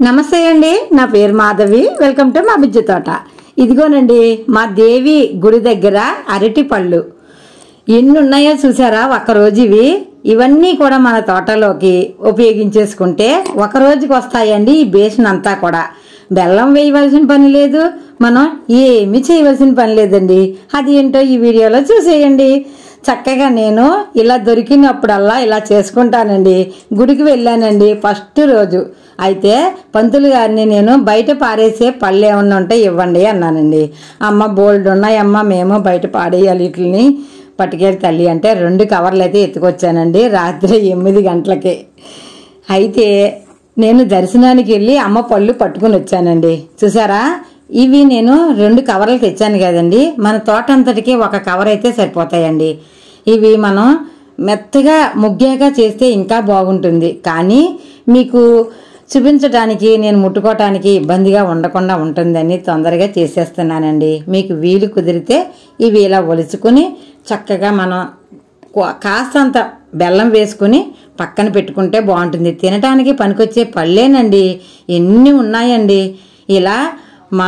నమస్తే అండి నా పేరు మాధవి వెల్కమ్ టు మా బిజ్జు తోట ఇదిగోనండి మా దేవి గుడి దగ్గర అరటి పళ్ళు ఎన్ని ఉన్నాయో చూసారా ఒక రోజు ఇవి ఇవన్నీ కూడా మన తోటలోకి ఉపయోగించేసుకుంటే ఒక రోజుకి వస్తాయండి ఈ బేషన్ అంతా కూడా బెల్లం వేయవలసిన పని లేదు మనం ఏమీ చేయవలసిన పని లేదండి అది ఏంటో ఈ వీడియోలో చూసేయండి చక్కగా నేను ఇలా దొరికినప్పుడల్లా ఇలా చేసుకుంటానండి గుడికి వెళ్ళానండి ఫస్ట్ రోజు అయితే పంతులు గారిని నేను బయట పారేసే పళ్ళు ఏమన్నా ఉంటే ఇవ్వండి అన్నానండి అమ్మ బోల్డ్ ఉన్నాయమ్మ మేము బయట పాడేయాలి వీటిని పట్టుకెళ్ళి తల్లి అంటే రెండు కవర్లు అయితే ఎత్తుకొచ్చానండి రాత్రి ఎనిమిది గంటలకి అయితే నేను దర్శనానికి వెళ్ళి అమ్మ పళ్ళు పట్టుకుని వచ్చానండి చూసారా ఇవి నేను రెండు కవర్లు తెచ్చాను కదండి మన తోట అంతటికి ఒక కవర్ అయితే సరిపోతాయండి ఇవి మనం మెత్తగా ముగ్గాక చేస్తే ఇంకా బాగుంటుంది కానీ మీకు చూపించడానికి నేను ముట్టుకోవటానికి ఇబ్బందిగా ఉండకుండా ఉంటుందని తొందరగా చేసేస్తున్నానండి మీకు వీలు కుదిరితే ఇవి ఇలా ఒలుచుకుని చక్కగా మనం కో- కాస్తంత బెల్లం వేసుకుని పక్కన పెట్టుకుంటే బాగుంటుంది తినటానికి పనికొచ్చే పళ్ళేనండి ఎన్ని ఉన్నాయండి ఇలా మా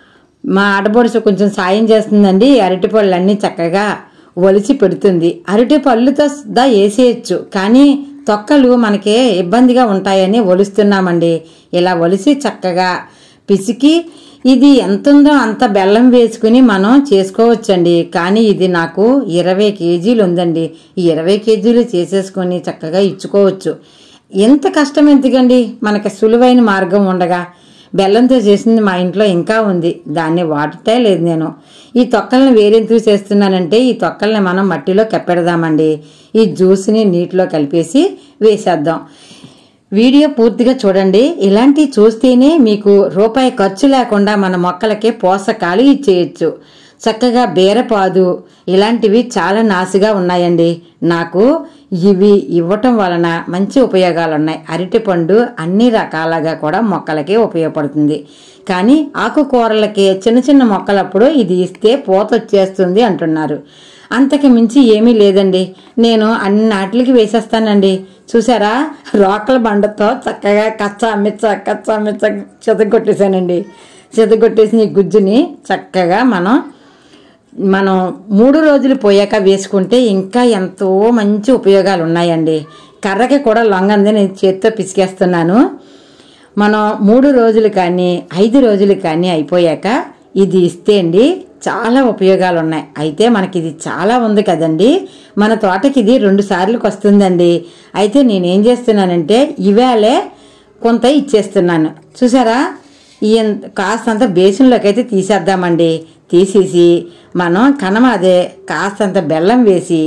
మా ఆడబడుచు కొంచెం సాయం చేస్తుందండి ఈ అరటి పళ్ళన్నీ చక్కగా ఒలిచి పెడుతుంది అరటి పళ్ళుతో దా వేసేయచ్చు కానీ తొక్కలు మనకి ఇబ్బందిగా ఉంటాయని ఒలుస్తున్నామండి ఇలా ఒలిసి చక్కగా పిసికి ఇది ఎంత ఉందో అంత బెల్లం వేసుకుని మనం చేసుకోవచ్చండి కానీ ఇది నాకు ఇరవై కేజీలు ఉందండి ఈ ఇరవై కేజీలు చేసేసుకొని చక్కగా ఇచ్చుకోవచ్చు ఎంత కష్టం ఎందుకండి మనకి సులువైన మార్గం ఉండగా బెల్లంతో చేసింది మా ఇంట్లో ఇంకా ఉంది దాన్ని వాడటే లేదు నేను ఈ తొక్కల్ని వేరెందుకు చేస్తున్నానంటే ఈ తొక్కల్ని మనం మట్టిలో కప్పెడదామండి ఈ జ్యూస్ని నీటిలో కలిపేసి వేసేద్దాం వీడియో పూర్తిగా చూడండి ఇలాంటివి చూస్తేనే మీకు రూపాయి ఖర్చు లేకుండా మన మొక్కలకి పోషకాలు ఇచ్చేయచ్చు చక్కగా బీరపాదు ఇలాంటివి చాలా నాసుగా ఉన్నాయండి నాకు ఇవి ఇవ్వటం వలన మంచి ఉపయోగాలు ఉన్నాయి అరటిపండు అన్ని రకాలుగా కూడా మొక్కలకి ఉపయోగపడుతుంది కానీ ఆకుకూరలకి చిన్న చిన్న మొక్కలప్పుడు ఇది ఇస్తే పూత వచ్చేస్తుంది అంటున్నారు అంతకు మించి ఏమీ లేదండి నేను అన్ని నాటికి వేసేస్తానండి చూసారా రోకల బండతో చక్కగా కచ్చా మిచ్చ కచ్చా మిచ్చ చెతగొట్టేశానండి చెతగొట్టేసిన ఈ గుజ్జుని చక్కగా మనం మనం మూడు రోజులు పోయాక వేసుకుంటే ఇంకా ఎంతో మంచి ఉపయోగాలు ఉన్నాయండి కర్రకి కూడా లొంగంది నేను చేత్తో పిసికేస్తున్నాను మనం మూడు రోజులు కానీ ఐదు రోజులు కానీ అయిపోయాక ఇది ఇస్తే అండి చాలా ఉపయోగాలు ఉన్నాయి అయితే మనకి ఇది చాలా ఉంది కదండి మన తోటకి ఇది రెండు సార్లకు వస్తుందండి అయితే నేనేం చేస్తున్నానంటే ఇవాళే కొంత ఇచ్చేస్తున్నాను చూసారా ఈ కాస్తంత బేసిన్లోకి అయితే తీసేద్దామండి తీసేసి మనం కనమ అదే కాస్తంత బెల్లం వేసి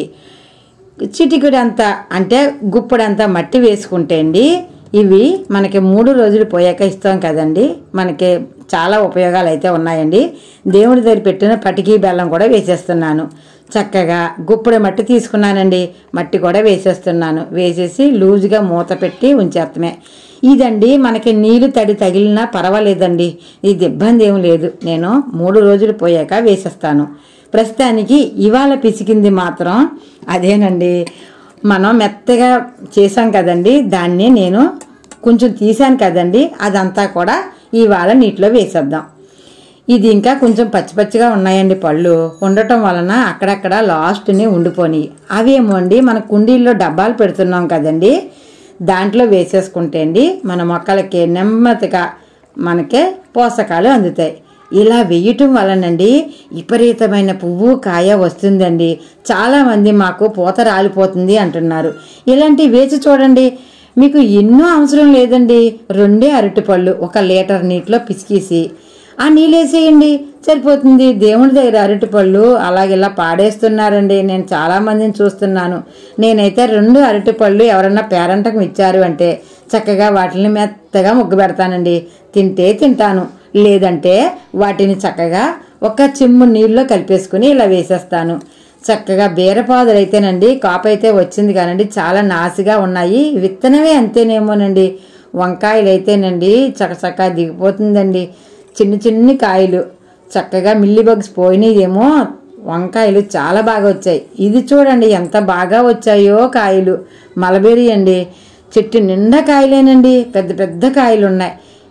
చిటికుడంత అంటే గుప్పుడంత మట్టి వేసుకుంటే అండి ఇవి మనకి మూడు రోజులు పోయాక ఇస్తాం కదండి మనకి చాలా ఉపయోగాలు అయితే ఉన్నాయండి దేవుడి దగ్గర పెట్టిన పటికీ బెల్లం కూడా వేసేస్తున్నాను చక్కగా గుప్పుడు మట్టి తీసుకున్నానండి మట్టి కూడా వేసేస్తున్నాను వేసేసి లూజుగా మూత పెట్టి ఉంచేత్తమే ఇదండి మనకి నీళ్లు తడి తగిలినా పర్వాలేదండి ఇది ఇబ్బంది ఏం లేదు నేను మూడు రోజులు పోయాక వేసేస్తాను ప్రస్తుతానికి ఇవాళ పిసికింది మాత్రం అదేనండి మనం మెత్తగా చేసాం కదండి దాన్ని నేను కొంచెం తీసాను కదండి అదంతా కూడా ఇవాళ నీటిలో వేసేద్దాం ఇది ఇంకా కొంచెం పచ్చి పచ్చిగా ఉన్నాయండి పళ్ళు ఉండటం వలన అక్కడక్కడ లాస్ట్ని ఉండిపోని అవేమో అండి మన కుండీల్లో డబ్బాలు పెడుతున్నాం కదండి దాంట్లో వేసేసుకుంటే అండి మన మొక్కలకి నెమ్మదిగా మనకి పోషకాలు అందుతాయి ఇలా వేయటం వలనండి విపరీతమైన పువ్వు కాయ వస్తుందండి చాలామంది మాకు పూత రాలిపోతుంది అంటున్నారు ఇలాంటివి వేసి చూడండి మీకు ఎన్నో అవసరం లేదండి రెండే అరటిపళ్ళు ఒక లీటర్ నీటిలో పిసికేసి ఆ నీళ్ళు వేసేయండి సరిపోతుంది దేవుడి దగ్గర అరటిపళ్ళు అలాగిలా పాడేస్తున్నారండి నేను చాలా మందిని చూస్తున్నాను నేనైతే రెండు అరటిపళ్ళు ఎవరన్నా పేరంటకం ఇచ్చారు అంటే చక్కగా వాటిని మెత్తగా ముగ్గు పెడతానండి తింటే తింటాను లేదంటే వాటిని చక్కగా ఒక చిమ్ము నీళ్ళలో కలిపేసుకుని ఇలా వేసేస్తాను చక్కగా బీరపాదులు అయితేనండి కాపు అయితే వచ్చింది కానండి చాలా నాసిగా ఉన్నాయి విత్తనమే అంతేనేమోనండి వంకాయలు అయితేనండి చకచకా దిగిపోతుందండి చిన్న చిన్ని కాయలు చక్కగా మిల్లీ బగ్స్ పోయినాయేమో వంకాయలు చాలా బాగా వచ్చాయి ఇది చూడండి ఎంత బాగా వచ్చాయో కాయలు మలబెరీ అండి చెట్టు నిండా కాయలేనండి పెద్ద పెద్ద కాయలు ఉన్నాయి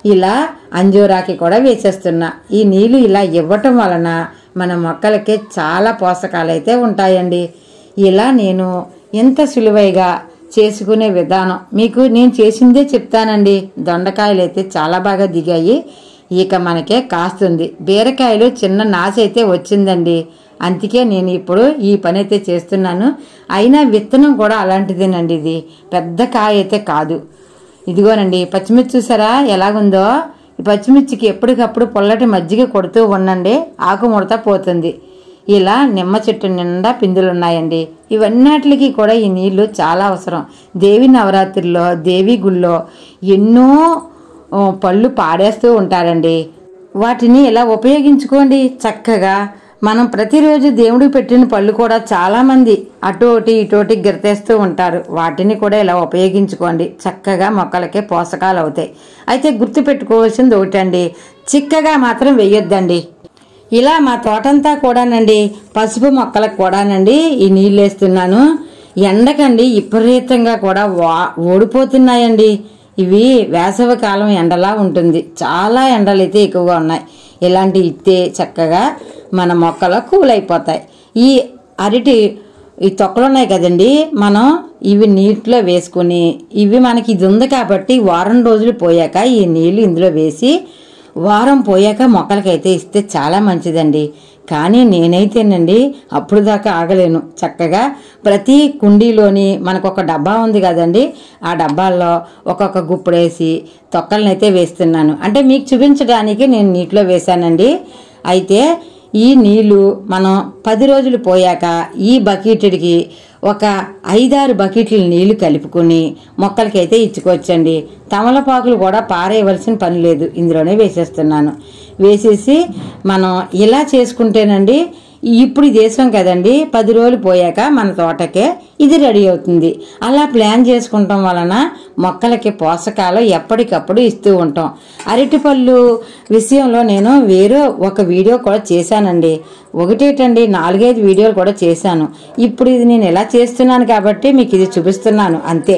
ఇలా అంజూరాకి కూడా వేసేస్తున్నా ఈ నీళ్ళు ఇలా ఇవ్వటం వలన మన మొక్కలకి చాలా పోషకాలు అయితే ఉంటాయండి ఇలా నేను ఎంత సులువైగా చేసుకునే విధానం మీకు నేను చేసిందే చెప్తానండి దొండకాయలు అయితే చాలా బాగా దిగాయి ఇక మనకే కాస్తుంది బీరకాయలు చిన్న నాశ అయితే వచ్చిందండి అందుకే నేను ఇప్పుడు ఈ పని అయితే చేస్తున్నాను అయినా విత్తనం కూడా అలాంటిదేనండి ఇది పెద్ద కాయ అయితే కాదు ఇదిగోనండి పచ్చిమిర్చి చూసారా ఎలాగుందో ఈ పచ్చిమిర్చికి ఎప్పటికప్పుడు పొల్లటి మజ్జిగ కొడుతూ ఉండండి ఆకు ముడత పోతుంది ఇలా నిమ్మ చెట్టు నిండా పిందులు ఉన్నాయండి ఇవన్నిటికి కూడా ఈ నీళ్లు చాలా అవసరం దేవి నవరాత్రిలో దేవి గుళ్ళో ఎన్నో ఆ, పళ్ళు పాడేస్తూ ఉంటారండి వాటిని ఇలా ఉపయోగించుకోండి చక్కగా మనం ప్రతిరోజు దేవుడికి పెట్టిన పళ్ళు కూడా చాలా మంది అటు ఒకటి ఇటు ఒకటి గిరతేస్తూ ఉంటారు వాటిని కూడా ఇలా ఉపయోగించుకోండి చక్కగా మొక్కలకే పోషకాలు అవుతాయి అయితే గుర్తు పెట్టుకోవాల్సింది ఒకటండి చిక్కగా మాత్రం వేయొద్దండి ఇలా మా తోటంతా కూడానండి పసుపు మొక్కలకు కూడానండి ఈ నీళ్ళు వేస్తున్నాను ఎండకండి విపరీతంగా కూడా వా ఓడిపోతున్నాయండి ఇవి వేసవి కాలం ఎండలా ఉంటుంది చాలా ఎండలు అయితే ఎక్కువగా ఉన్నాయి ఇలాంటి ఇత్తే చక్కగా మన మొక్కలు కూల్ అయిపోతాయి ఈ అరటి ఈ తొక్కలు ఉన్నాయి కదండి మనం ఇవి నీటిలో వేసుకుని ఇవి మనకి ఇది ఉంది కాబట్టి వారం రోజులు పోయాక ఈ నీళ్లు ఇందులో వేసి వారం పోయాక మొక్కలకైతే ఇస్తే చాలా మంచిదండి కానీ నేనైతేనండి అప్పుడు దాకా ఆగలేను చక్కగా ప్రతి కుండీలోని మనకు ఒక డబ్బా ఉంది కదండి ఆ డబ్బాల్లో ఒక్కొక్క గుప్పుడేసి తొక్కలనైతే వేస్తున్నాను అంటే మీకు చూపించడానికి నేను నీటిలో వేశానండి అయితే ఈ నీళ్లు మనం పది రోజులు పోయాక ఈ బకెట్కి ఒక ఐదారు బకెట్ల నీళ్లు కలుపుకొని మొక్కలకైతే ఇచ్చుకోవచ్చండి తమలపాకులు కూడా పారేయవలసిన పని లేదు ఇందులోనే వేసేస్తున్నాను వేసేసి మనం ఇలా చేసుకుంటేనండి ఇప్పుడు ఇది వేసాం కదండి పది రోజులు పోయాక మన తోటకే ఇది రెడీ అవుతుంది అలా ప్లాన్ చేసుకుంటాం వలన మొక్కలకి పోషకాలు ఎప్పటికప్పుడు ఇస్తూ ఉంటాం అరటిపళ్ళు విషయంలో నేను వేరే ఒక వీడియో కూడా చేశానండి ఒకటేటండి నాలుగైదు వీడియోలు కూడా చేశాను ఇప్పుడు ఇది నేను ఎలా చేస్తున్నాను కాబట్టి మీకు ఇది చూపిస్తున్నాను అంతే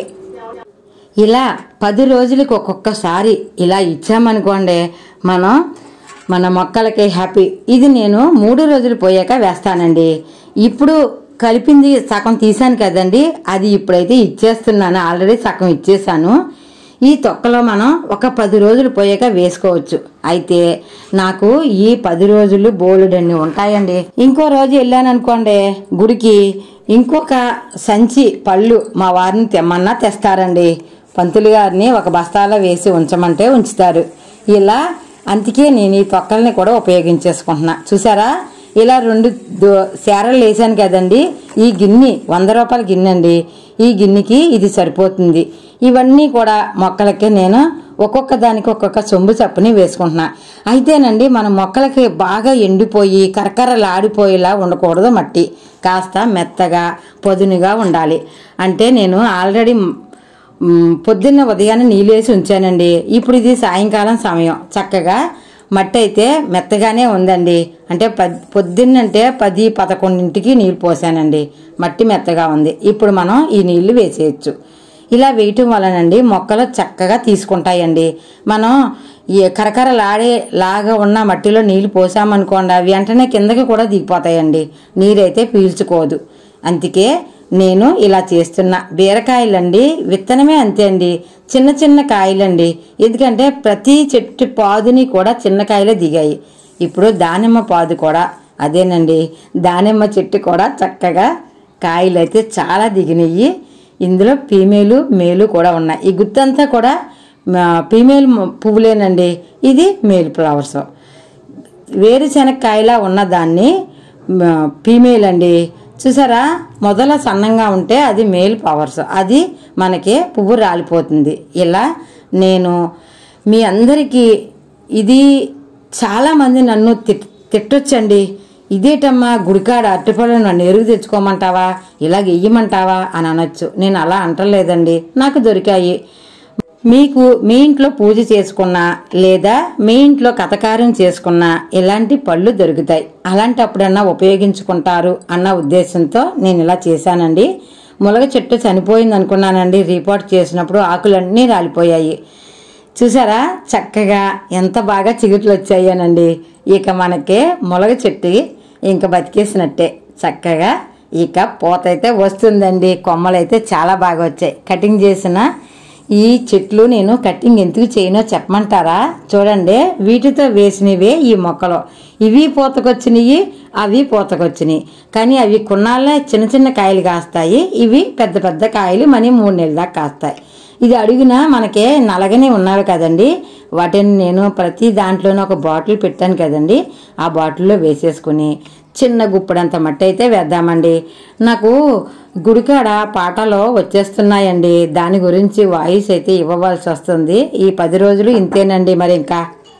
ఇలా పది రోజులకు ఒక్కొక్కసారి ఇలా ఇచ్చామనుకోండి మనం మన మొక్కలకి హ్యాపీ ఇది నేను మూడు రోజులు పోయాక వేస్తానండి ఇప్పుడు కలిపింది సగం తీసాను కదండి అది ఇప్పుడైతే ఇచ్చేస్తున్నాను ఆల్రెడీ సగం ఇచ్చేసాను ఈ తొక్కలో మనం ఒక పది రోజులు పోయాక వేసుకోవచ్చు అయితే నాకు ఈ పది రోజులు బోలెడన్ని ఉంటాయండి ఇంకో రోజు వెళ్ళాను అనుకోండి గుడికి ఇంకొక సంచి పళ్ళు మా వారిని తెమ్మన్నా తెస్తారండి పంతులు గారిని ఒక బస్తాలో వేసి ఉంచమంటే ఉంచుతారు ఇలా అందుకే నేను ఈ తొక్కల్ని కూడా ఉపయోగించేసుకుంటున్నా చూసారా ఇలా రెండు దో- సేరలు వేసాను కదండి ఈ గిన్నె వంద రూపాయల గిన్నె అండి ఈ గిన్నెకి ఇది సరిపోతుంది ఇవన్నీ కూడా మొక్కలకి నేను ఒక్కొక్క దానికి ఒక్కొక్క సొంబు చప్పుని వేసుకుంటున్నా అయితేనండి మన మొక్కలకి బాగా ఎండిపోయి కరకరలాడిపోయేలా ఉండకూడదు మట్టి కాస్త మెత్తగా పొదునుగా ఉండాలి అంటే నేను ఆల్రెడీ మ్, పొద్దున్న ఉదయాన్నే నీళ్ళు వేసి ఉంచానండి ఇప్పుడు ఇది సాయంకాలం సమయం చక్కగా మట్టి అయితే మెత్తగానే ఉందండి అంటే పద్ పొద్దున్నంటే పది పదకొండింటికి నీళ్ళు పోసానండి మట్టి మెత్తగా ఉంది ఇప్పుడు మనం ఈ నీళ్లు వేసేయచ్చు ఇలా వేయటం వలనండి మొక్కలు చక్కగా తీసుకుంటాయండి మనం ఈ కరకరలాడే లాగా ఉన్న మట్టిలో నీళ్లు పోసామనుకోండి అవి వెంటనే కిందకి కూడా దిగిపోతాయండి నీరైతే పీల్చుకోదు అందుకే నేను ఇలా చేస్తున్నా బీరకాయలండి విత్తనమే అంతే అండి చిన్న చిన్న కాయలండి ఎందుకంటే ప్రతి చెట్టు పాదుని కూడా చిన్న కాయలే దిగాయి ఇప్పుడు దానిమ్మ పాదు కూడా అదేనండి దానిమ్మ చెట్టు కూడా చక్కగా కాయలు అయితే చాలా దిగినాయి ఇందులో ఫీమేలు మేలు కూడా ఉన్నాయి ఈ గుత్తంతా కూడా ఫీమేల్ పువ్వులేనండి ఇది మేల్ ఫ్లవర్స్ వేరుశెనక్కాయలా ఉన్న దాన్ని మ, ఫీమేల్ అండి చూసారా మొదల సన్నంగా ఉంటే అది మేల్ పవర్స్ అది మనకి పువ్వు రాలిపోతుంది ఇలా నేను మీ అందరికీ ఇది చాలామంది నన్ను తిట్ తిట్టొచ్చండి ఇదేటమ్మా గుడికాడ అరటిపళ్ళు నన్ను ఎరుగు తెచ్చుకోమంటావా ఇలాగ వెయ్యమంటావా అని అనొచ్చు నేను అలా అంటలేదండి నాకు దొరికాయి మీకు మీ ఇంట్లో పూజ చేసుకున్నా లేదా మీ ఇంట్లో కథకారం చేసుకున్నా ఇలాంటి పళ్ళు దొరుకుతాయి అలాంటప్పుడన్నా ఉపయోగించుకుంటారు అన్న ఉద్దేశంతో నేను ఇలా చేశానండి ములగ చెట్టు చనిపోయింది అనుకున్నానండి రిపోర్ట్ చేసినప్పుడు ఆకులన్నీ రాలిపోయాయి చూసారా చక్కగా ఎంత బాగా చిగుట్లు వచ్చాయోనండి ఇక మనకి మొలగ చెట్టు ఇంకా బతికేసినట్టే చక్కగా ఇక పూత అయితే వస్తుందండి కొమ్మలు అయితే చాలా బాగా వచ్చాయి కటింగ్ చేసిన ఈ చెట్లు నేను కటింగ్ ఎందుకు చేయనో చెప్పమంటారా చూడండి వీటితో వేసినవే ఈ మొక్కలు ఇవి పూతకొచ్చినాయి అవి పూతకొచ్చినాయి కానీ అవి కొన్నాళ్ళే చిన్న చిన్న కాయలు కాస్తాయి ఇవి పెద్ద పెద్ద కాయలు మనీ మూడు నెలల దాకా కాస్తాయి ఇది అడుగున మనకి నలగనే ఉన్నవి కదండి వాటిని నేను ప్రతి దాంట్లోనూ ఒక బాటిల్ పెట్టాను కదండి ఆ బాటిల్లో వేసేసుకుని చిన్న గుప్పడంత మట్టి అయితే వేద్దామండి నాకు గుడికాడ పాటలో వచ్చేస్తున్నాయండి దాని గురించి వాయిస్ అయితే ఇవ్వవలసి వస్తుంది ఈ పది రోజులు ఇంతేనండి మరి ఇంకా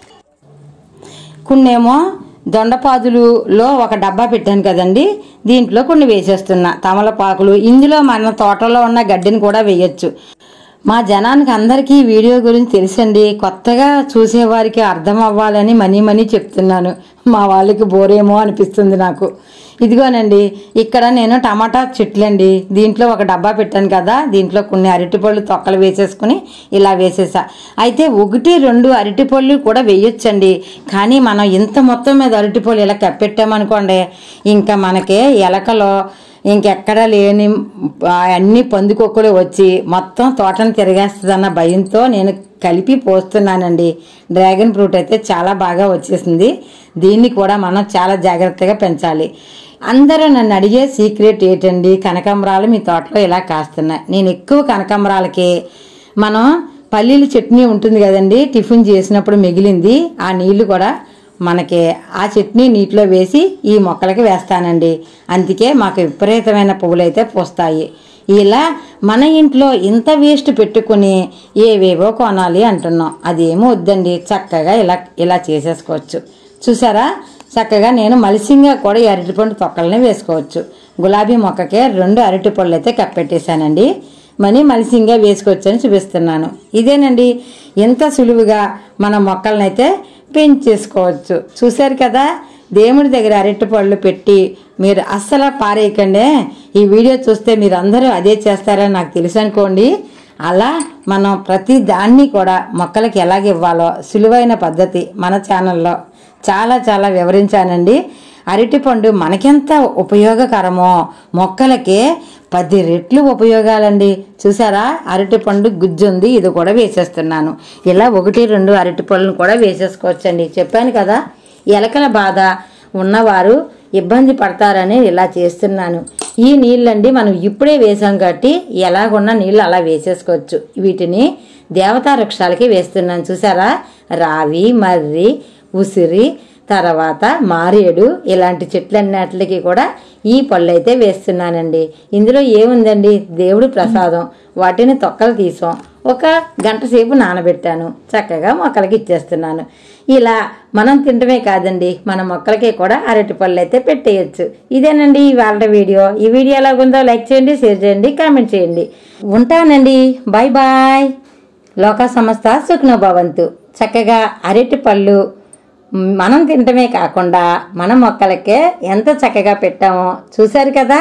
కొన్నేమో దొండపాదులులో ఒక డబ్బా పెట్టాను కదండి దీంట్లో కొన్ని వేసేస్తున్నా తమలపాకులు ఇందులో మన తోటలో ఉన్న గడ్డిని కూడా వేయొచ్చు మా జనానికి అందరికీ ఈ వీడియో గురించి తెలుసండి కొత్తగా చూసేవారికి అర్థం అవ్వాలని మనీ మనీ చెప్తున్నాను మా వాళ్ళకి బోరేమో అనిపిస్తుంది నాకు ఇదిగోనండి ఇక్కడ నేను టమాటా చెట్లండి దీంట్లో ఒక డబ్బా పెట్టాను కదా దీంట్లో కొన్ని అరటిపళ్ళు తొక్కలు వేసేసుకుని ఇలా వేసేసా అయితే ఒకటి రెండు అరటిపళ్ళు కూడా వేయొచ్చండి కానీ మనం ఇంత మొత్తం మీద అరటిపళ్ళు ఇలా కప్పెట్టామనుకోండి ఇంకా మనకి ఎలకలో ఇంకెక్కడ లేని ఆ, అన్ని పందుకొక్కులు వచ్చి మొత్తం తోటను తిరిగేస్తుందన్న భయంతో నేను కలిపి పోస్తున్నానండి డ్రాగన్ ఫ్రూట్ అయితే చాలా బాగా వచ్చేసింది దీన్ని కూడా మనం చాలా జాగ్రత్తగా పెంచాలి అందరూ నన్ను అడిగే సీక్రెట్ ఏంటండి కనకాంబరాలు మీ తోటలో ఇలా కాస్తున్నాయి నేను ఎక్కువ కనకాంబరాలకి మనం పల్లీల చట్నీ ఉంటుంది కదండి టిఫిన్ చేసినప్పుడు మిగిలింది ఆ నీళ్లు కూడా మనకి ఆ చట్నీ నీటిలో వేసి ఈ మొక్కలకి వేస్తానండి అందుకే మాకు విపరీతమైన పువ్వులు అయితే పూస్తాయి ఇలా మన ఇంట్లో ఇంత వేస్ట్ పెట్టుకుని ఏవేవో కొనాలి అంటున్నాం అదేమో వద్దండి చక్కగా ఇలా ఇలా చేసేసుకోవచ్చు చూసారా చక్కగా నేను మలిసింగా కూడా ఈ అరటిపండు తొక్కల్ని వేసుకోవచ్చు గులాబీ మొక్కకే రెండు అరటిపళ్ళు అయితే కప్పెట్టేశానండి మనీ మలిసింగా వేసుకోవచ్చని చూపిస్తున్నాను ఇదేనండి ఎంత సులువుగా మన మొక్కలనైతే పెంచేసుకోవచ్చు చూశారు కదా దేవుడి దగ్గర అరటి పళ్ళు పెట్టి మీరు అస్సలు పారేయకండి ఈ వీడియో చూస్తే మీరు అందరూ అదే చేస్తారని నాకు తెలుసు అనుకోండి అలా మనం ప్రతి దాన్ని కూడా మొక్కలకి ఎలాగ ఇవ్వాలో సులువైన పద్ధతి మన ఛానల్లో చాలా చాలా వివరించానండి అరటిపండు మనకెంత ఉపయోగకరమో మొక్కలకి పది రెట్లు ఉపయోగాలండి చూసారా అరటిపండు గుజ్జుంది ఇది కూడా వేసేస్తున్నాను ఇలా ఒకటి రెండు అరటిపళ్ళను కూడా వేసేసుకోవచ్చండి చెప్పాను కదా ఎలకల బాధ ఉన్నవారు ఇబ్బంది పడతారని ఇలా చేస్తున్నాను ఈ నీళ్ళండి మనం ఇప్పుడే వేసాం కాబట్టి ఎలాగున్న నీళ్ళు అలా వేసేసుకోవచ్చు వీటిని దేవతా వృక్షాలకి వేస్తున్నాను చూసారా రావి మర్రి ఉసిరి తర్వాత మారేడు ఇలాంటి చెట్లన్నిటికి కూడా ఈ పళ్ళు అయితే వేస్తున్నానండి ఇందులో ఏముందండి దేవుడి ప్రసాదం వాటిని తొక్కలు తీసాం ఒక గంట సేపు నానబెట్టాను చక్కగా మొక్కలకి ఇచ్చేస్తున్నాను ఇలా మనం తింటమే కాదండి మన మొక్కలకి కూడా అరటి పళ్ళు అయితే పెట్టేయచ్చు ఇదేనండి ఇవాళ వీడియో ఈ వీడియో ఎలాగుందో లైక్ చేయండి షేర్ చేయండి కామెంట్ చేయండి ఉంటానండి బాయ్ బాయ్ లోక సంస్థ సుఖ్నో భవంతు చక్కగా అరటి పళ్ళు మనం తినటమే కాకుండా మన మొక్కలకే ఎంత చక్కగా పెట్టామో చూశారు కదా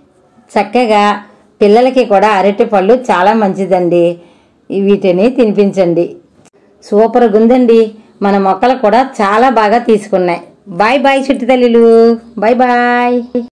చక్కగా పిల్లలకి కూడా అరటి పళ్ళు చాలా మంచిదండి వీటిని తినిపించండి సూపర్ గుందండి మన మొక్కలు కూడా చాలా బాగా తీసుకున్నాయి బాయ్ బాయ్ చిట్టి తల్లులు బాయ్ బాయ్